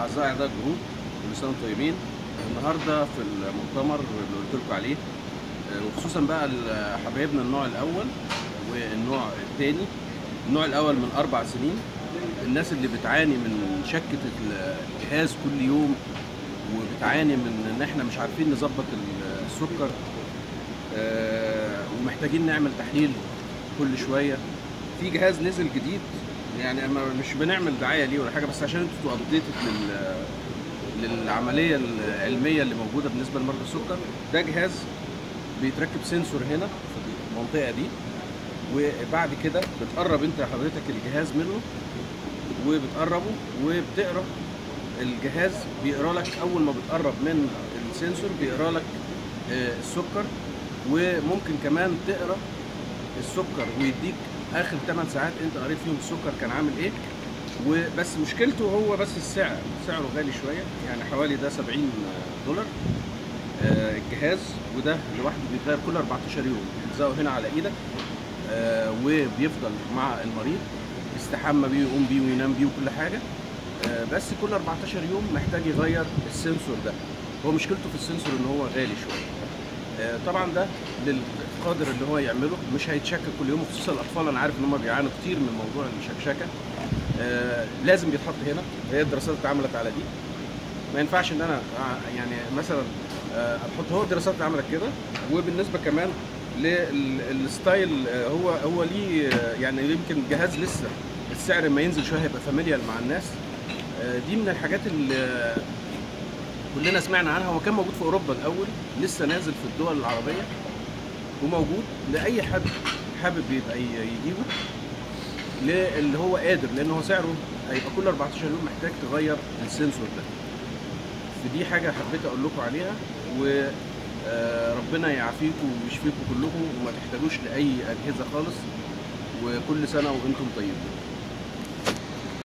اعزائي اعضاء الجروب كل سنه وانتم طيبين النهارده في المؤتمر اللي قلت لكم عليه آه، وخصوصا بقى ال- حبايبنا النوع الاول والنوع الثاني النوع الاول من اربع سنين الناس اللي بتعاني من شكه الجهاز كل يوم وبتعاني من ان احنا مش عارفين نظبط ال- السكر آه، ومحتاجين نعمل تحليل كل شويه في جهاز نزل جديد يعني أما مش بنعمل دعايه ليه ولا حاجه بس عشان انتوا تبقوا ابديتد لل للعمليه العلميه اللي موجوده بالنسبه لمرضى السكر ده جهاز بيتركب سنسور هنا في المنطقه دي وبعد كده بتقرب انت حضرتك الجهاز منه وبتقربه وبتقرا الجهاز بيقرا لك اول ما بتقرب من السنسور بيقرا لك آه، السكر وممكن كمان تقرا السكر ويديك اخر 8 ساعات انت قريت فيهم السكر كان عامل ايه وبس مشكلته هو بس السعر سعره غالي شويه يعني حوالي ده 70 دولار آه، الجهاز وده لوحده بيتغير كل 14 يوم بتلزقه هنا على ايدك آه، وبيفضل مع المريض يستحمى بيه ويقوم بيه وينام بيه وكل حاجه آه، بس كل 14 يوم محتاج يغير السنسور ده هو مشكلته في السنسور ان هو غالي شويه آه، طبعا ده للقادر اللي هو يعمله مش هيتشكك كل يوم خصوصا الاطفال انا عارف ان هم بيعانوا كتير من موضوع الشكشكه آه، لازم بيتحط هنا هي الدراسات اتعملت على دي ما ينفعش ان انا آه، يعني مثلا آه، احط هو الدراسات اتعملت كده وبالنسبه كمان للستايل آه، هو هو ليه آه، يعني يمكن الجهاز لسه السعر لما ينزل شويه هيبقى فاميليال مع الناس آه، دي من الحاجات اللي كلنا سمعنا عنها هو كان موجود في اوروبا الاول لسه نازل في الدول العربيه وموجود لاي حد حابب يبقى ي- يجيبه اللي هو قادر لان هو سعره هيبقى كل 14 يوم محتاج تغير السنسور ده فدي حاجه حبيت اقول لكم عليها وربنا يعافيكم ويشفيكم كلكم وما تحتاجوش لاي اجهزه خالص وكل سنه وانتم طيبين